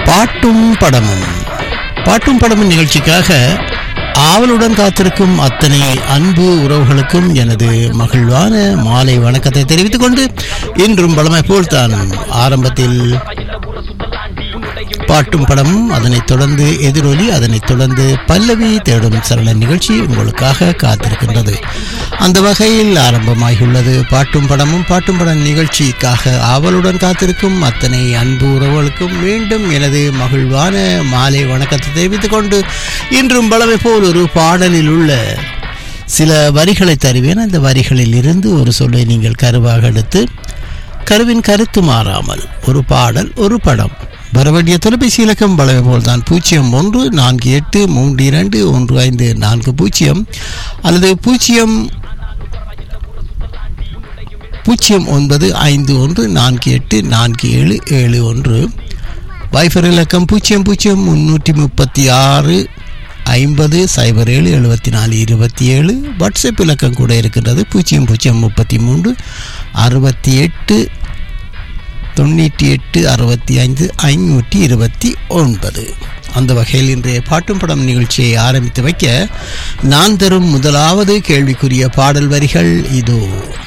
பாட்டும் படமும் பாட்டும் படமும் நிகழ்ச்சிக்காக ஆவலுடன் காத்திருக்கும் அத்தனை அன்பு உறவுகளுக்கும் எனது மகிழ்வான மாலை வணக்கத்தை தெரிவித்துக் கொண்டு இன்றும் பழமை போல் தான் ஆரம்பத்தில் பாட்டும் படமும் அதனைத் தொடர்ந்து எதிரொலி அதனைத் தொடர்ந்து பல்லவி தேடும் சரண நிகழ்ச்சி உங்களுக்காக காத்திருக்கின்றது அந்த வகையில் ஆரம்பமாகியுள்ளது பாட்டும் படமும் பாட்டும் படம் நிகழ்ச்சிக்காக ஆவலுடன் காத்திருக்கும் அத்தனை அன்பு உறவுகளுக்கும் மீண்டும் எனது மகிழ்வான மாலை வணக்கத்தை தெரிவித்துக் கொண்டு இன்றும் பலமை போல் ஒரு பாடலில் உள்ள சில வரிகளை தருவேன் அந்த வரிகளில் இருந்து ஒரு சொல்லை நீங்கள் கருவாக எடுத்து கருவின் கருத்து மாறாமல் ஒரு பாடல் ஒரு படம் வரவேண்டிய தொலைபேசி இலக்கம் பலவை போல்தான் பூஜ்ஜியம் ஒன்று நான்கு எட்டு மூன்று இரண்டு ஒன்று ஐந்து நான்கு பூஜ்ஜியம் அல்லது பூஜ்ஜியம் பூஜ்ஜியம் ஒன்பது ஐந்து ஒன்று நான்கு எட்டு நான்கு ஏழு ஏழு ஒன்று வைஃபர் இலக்கம் பூஜ்ஜியம் பூஜ்ஜியம் முன்னூற்றி முப்பத்தி ஆறு ஐம்பது சைபர் ஏழு எழுபத்தி நாலு இருபத்தி ஏழு வாட்ஸ்அப் இலக்கம் கூட இருக்கின்றது பூஜ்ஜியம் பூஜ்ஜியம் முப்பத்தி மூன்று அறுபத்தி எட்டு தொண்ணூற்றி எட்டு அறுபத்தி ஐந்து ஐநூற்றி இருபத்தி ஒன்பது அந்த வகையில் இன்றைய பாட்டும் படம் நிகழ்ச்சியை ஆரம்பித்து வைக்க நான் தரும் முதலாவது கேள்விக்குரிய பாடல் வரிகள் இதோ